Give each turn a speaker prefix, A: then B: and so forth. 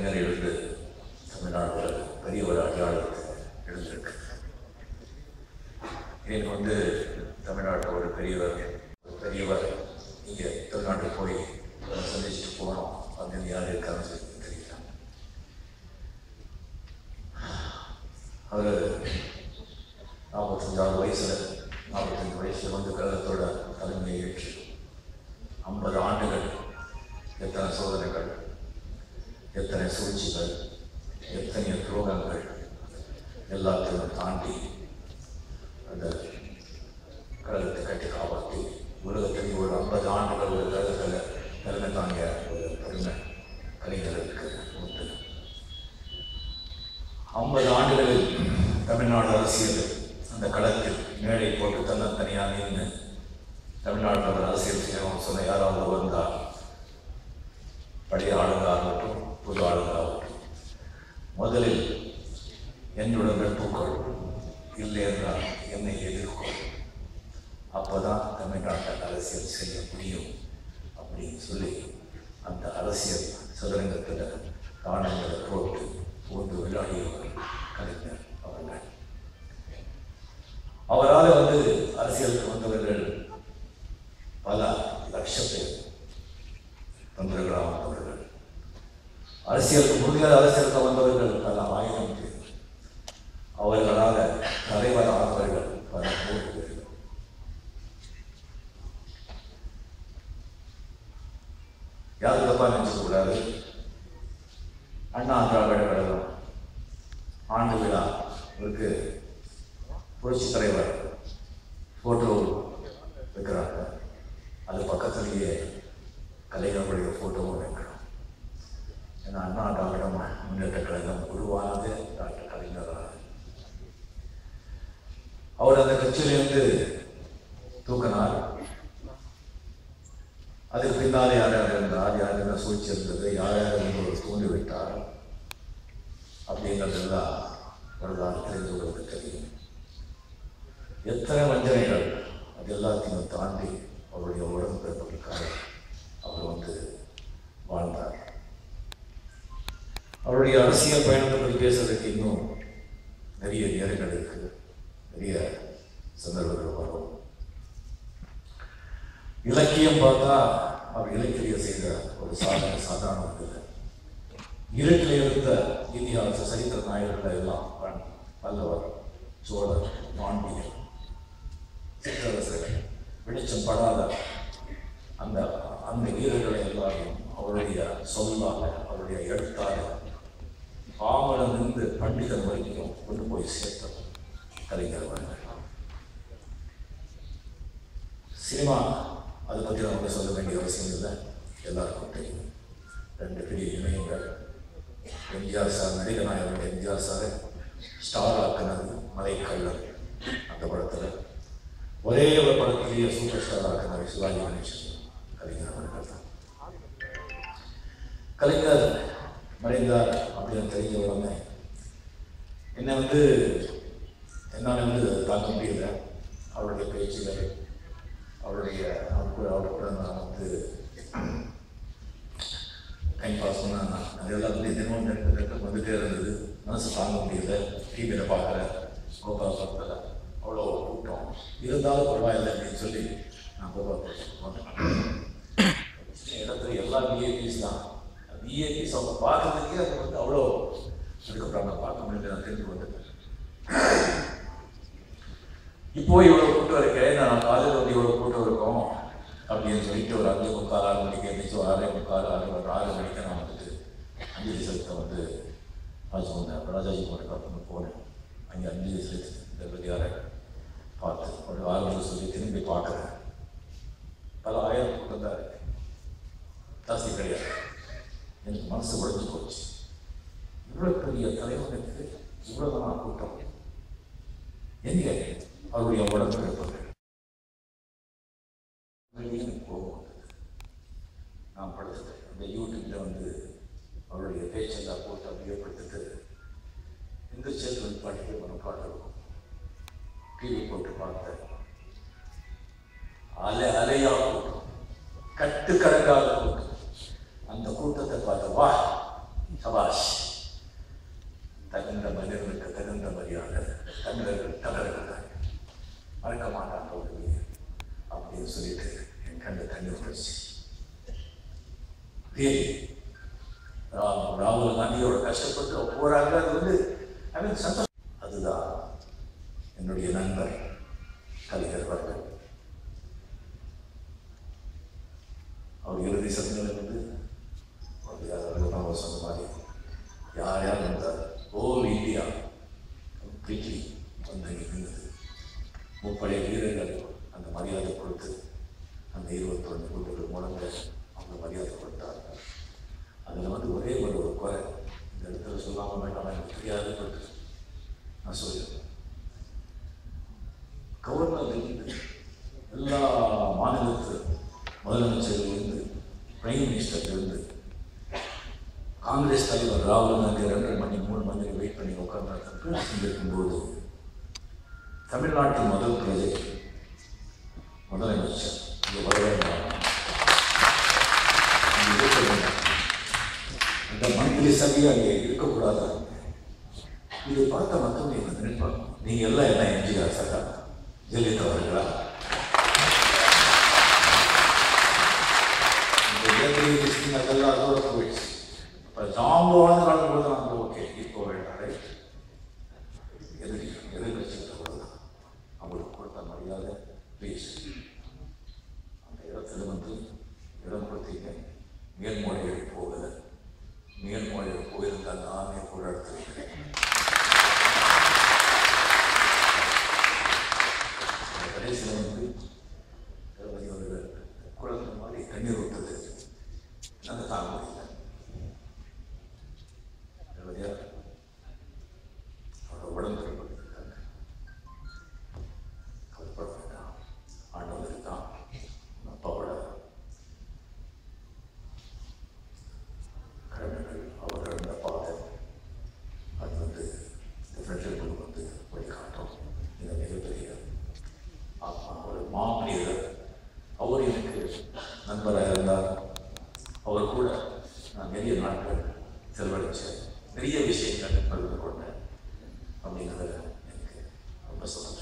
A: கலைஞர் எழுந்து தமிழ்நாடு பெரிய ஒரு அடையாளத்தை எழுந்திருக்கு எனக்கு வந்து தமிழ்நாட்டில் ஒரு பெரியவர் ஒரு பெரியவர் இங்கே தமிழ்நாட்டுக்கு போய் அவரை சந்திச்சுட்டு போகணும் அப்படின்னு யார் இருக்காருன்னு சொல்லி தெரியல அவர் நாற்பத்தஞ்சாவது வயசில் நாற்பத்தஞ்சு வயசில் வந்து கழகத்தோட தலைமையை ஏற்று ஐம்பது ஆண்டுகள் எத்தனை சோதனைகள் எத்தனை சூழ்ச்சிகள் எத்தனை துரோகங்கள் எல்லாத்தையும் தாண்டி அந்த கழகத்தை கட்டி காப்பாற்றி உலகத்தில் ஒரு ஐம்பது ஆண்டுகள் ஒரு கழகத்தில் தலைமை தாங்கிய ஒரு பெருமை கலைஞர்களுக்கு உண்டு ஐம்பது ஆண்டுகளில் தமிழ்நாடு அரசியல் அந்த களத்தில் மேடை போட்டு தன்னத்தனியாக நின்று தமிழ்நாட்டில் ஒரு அரசியல் செய்யணும் சொன்ன யாராவது வந்தால் பழைய ஆளுங்களாகட்டும் புது ஆளுங்களாகட்டும் முதலில் என்னுடன் நட்புக்கொள் இல்லை என்றால் என்னை எதிர்கொள் அப்போதான் தமிழ்நாட்டில் அரசியல் செய்ய முடியும் அப்படின்னு சொல்லி அந்த அரசியல் சதுரங்கத்தில் காணங்களை போட்டு போட்டு விளையாடியவர் கலைஞர் அவர்கள் அவரால் வந்து அரசியலுக்கு வந்தவர்கள் பல லட்ச பேர் தொண்டர்களாக வந்தவர்கள் அரசியலுக்கு முடியாத அரசியலுக்கு வந்தவர்கள் பல ஆயிரம் பேர் அவர்களால் தலைவர் ஆனவர்கள் பல நூறு பேர் யாரும் தப்பா நினைச்சுக்க கூடாது அண்ணா திராவிட கழகம் ஆண்டு விழா இருக்கு புரட்சி தலைவர் போட்டோ வைக்கிறாங்க அது பக்கத்துலேயே கலைஞர்களுடைய ஃபோட்டோவும் வைக்கிறோம் ஏன்னா அண்ணா திராவிட முன்னேற்ற கழகம் உருவானது டாக்டர் கலைஞராக அவர் அந்த கட்சியிலிருந்து தூக்கினார் அதுக்கு பின்னாலே யார் யார் இருந்தார் யார் என்ன சூழ்ச்சி இருந்தது யார் யார் ஒரு தூண்டி விட்டார் அப்படிங்கிறதெல்லாம் வரலாறு தெரிந்து கொள்வது தெரியும் எத்தனை வஞ்சனைகள் அது எல்லாத்தையும் தாண்டி அவருடைய உடன்பிறப்புகளுக்காக அவர் வந்து வாழ்ந்தார் அவருடைய அரசியல் பயணத்தை பற்றி பேசுறதுக்கு இன்னும் நிறைய நேரங்கள் இருக்கு நிறைய சந்தர்ப்பங்கள் வரும் இலக்கியம் பார்த்தா அவர் இலக்கியம் செய்த ஒரு சாதனை சாதாரண இல்லை இருட்டில் இருந்த இதிகாச சரித்திர நாயகர்கள் எல்லாம் பண்- பல்லவர் சோழர் பாண்டியர் சிற்றரசர்கள் வெளிச்சம் படாத அந்த அந்த வீரர்களை எல்லாரையும் அவருடைய சொல்லால அவருடைய எழுத்தால பாமரன் இருந்து பண்டிதன் வரைக்கும் கொண்டு போய் சேர்த்த கலைஞர் அவர்கள் சினிமா அதை பற்றி நம்ம சொல்ல வேண்டிய அவசியம் இல்லை எல்லாருக்கும் தெரியும் ரெண்டு பெரிய இணையங்கள் எம்ஜிஆர் சார் நடிகநாயகன் எம்ஜிஆர் சார் ஸ்டார் ஆக்குனது மலைக்கல்லன் அந்த படத்தில் ஒரே ஒரு படத்திலேயே சூப்பர் ஸ்டார் ஆக்குனது சிவாஜி கணேசன் கலைஞர் அவர்கள் தான் கலைஞர் மறைந்தார் அப்படின்னு தெரிஞ்ச உடனே என்னை வந்து என்னால் வந்து தாக்க முடியல அவருடைய பேச்சுகள் அவருடைய அவர் கூட அவர் கூட நான் வந்து டைம் பாஸ் பண்ண நான் அதெல்லாம் வந்து தினமும் நெட்டு நெட்டு வந்துட்டே இருந்தது மனசு தாங்க முடியல டிவியில் பார்க்குறேன் கோபால் படத்தில் அவ்வளோ கூட்டம் இருந்தாலும் பரவாயில்லை அப்படின்னு சொல்லி நான் கோபால் படத்துக்கு போனேன் இடத்துல எல்லா விஏபிஸ் தான் விஏபிஸ் அவங்க பார்க்கறதுக்கே அது வந்து அவ்வளோ அதுக்கப்புறம் நான் பார்க்க முடியல நான் தெரிஞ்சு வந்துட்டேன் இப்போ இவ்வளோ கூட்டம் இருக்கு நான் காலையில் வந்து இவ்வளோ கூட்டம் இருக்கும் அப்படின்னு சொல்லிட்டு ஒரு அஞ்சு முக்கால் ஆறு மணிக்கு எழுந்திரிச்சு ஒரு ஆறே முக்கால் ஆறு ஒரு ஆறு மணிக்கு நான் வந்துட்டு அஞ்சலி செலுத்த வந்து ராஜ் வந்தேன் ராஜாஜி போட்டு கப்பந்து போனேன் அங்கே அஞ்சலி செலுத்தி இந்த பெரியாரை பார்த்து ஒரு ஆறுதல் சொல்லி திரும்பி பார்க்குறேன் பல ஆயிரம் கூட்டம் தான் இருக்கு ஜாஸ்தி கிடையாது எனக்கு மனசு உடைஞ்சு போச்சு இவ்வளோ பெரிய தலைவனுக்கு இவ்வளோ தான் கூட்டம் எங்கே அவருடைய உடம்பு இருப்பது எனக்கு கோபம் வந்தது. நான் படுத்துட்டேன் அந்த யூடியூப்ல வந்து அவருடைய பேச்செல்லாம் போட்டு அப்படியே படுத்துட்டு இந்த சேர்த்து பாட்டுக்கு ஒரு பாட்டு இருக்கும் டிவி போட்டு பார்த்தேன் அலை அலையா கூட்டம் கட்டுக்கடங்காத கூட்டம் அந்த கூட்டத்தை பார்த்த வா சபாஷ் தகுந்த மனிதனுக்கு தகுந்த மரியாதை தமிழர்கள் தமிழர்கள் மறக்க மாட்டாங்க ஒரு அப்படின்னு சொல்லிட்டு என் கண்ட தண்ணி வந்துருச்சு ரியலி ராகுல் காந்தியோட கஷ்டப்பட்டு போறாங்க அது வந்து ஐ மீன் சந்தோஷம் அதுதான் என்னுடைய நண்பர் கலைஞர் அவர்கள் அவர் இறுதி சந்தங்கள் வந்து அவர் சொன்ன மாதிரி யார் யார் வந்தார் ஓல் இந்தியா கம்ப்ளீட்லி வந்து அங்கே இருந்தது முப்படை வீரர்கள் அந்த மரியாதை கொடுத்து அந்த இருபத்தொன்று குண்டுகள் மூலங்க அவங்க மரியாதை கொடுத்தாங்க அதில் வந்து ஒரே ஒரு ஒரு குறை இந்த இடத்துல சொல்லாமல் வேண்டாம் எனக்கு தெரியாது பட் நான் சொல்லிடுறேன் கவர்னர்லேருந்து எல்லா மாநிலத்து முதலமைச்சர்லேருந்து பிரைம் மினிஸ்டர்லேருந்து காங்கிரஸ் தலைவர் ராகுல் காந்தி ரெண்டரை மணி மூணு மணி வெயிட் பண்ணி உட்கார்ந்து இருக்கும்போது தமிழ்நாட்டின் முதல் பிரஜை முதலமைச்சர் இங்கே வர வேண்டாம் இங்கே இருக்க வேண்டாம் அந்த மந்திரி சபையை அங்கே இருக்கக்கூடாது இதை பார்த்த மக்கள் என்ன நினைப்பாங்க நீங்க எல்லாம் என்ன எம்ஜிஆர் சகா ஜெயலலிதா அவர்களா இந்த இயற்கை கிறிஸ்டின் அதெல்லாம் அதோட போயிடுச்சு இப்போ ஜாம்பு வாழ்ந்த காலம் கூட நாங்கள் ஓகே இப்போ வேண்டாம் எதிரி எதிர்கட்சிகளை கூட அவங்களுக்கு கொடுத்த மரியாதை ப்ளீஸ் அந்த இடத்துல வந்து இடம் கொடுத்தீங்க மேல்மொழிகள் போகலை மேல்மொழிகள் போயிருந்தாங்க நானே கூட எடுத்துருக்கேன் கடைசியில் வந்து தளபதி அவர்கள் குழந்தை மாதிரி தண்ணீர் விட்டது நாங்கள் தாங்க முடியல தளபதியார் அவரோட உடம்பு இருக்காங்க கவலைப்பட வேண்டாம் ஆண்டவர் இருக்கான் உன் அப்பாவோட கடமைகள் அவர் இருந்த பாதை அது வந்து இந்த ஃப்ரெண்ட்ஷிப்புக்கு வந்து வழிகாட்டும் இந்த மிகப்பெரிய ஆத்மா ஒரு மாமனிதர் அவர் எனக்கு நண்பராக இருந்தார் அவர் கூட நான் நிறைய நாட்கள் செலவழித்தேன் நிறைய விஷயங்கள் பகிர்ந்து கொண்டேன் அப்படிங்கிறத எனக்கு ரொம்ப சந்தோஷம்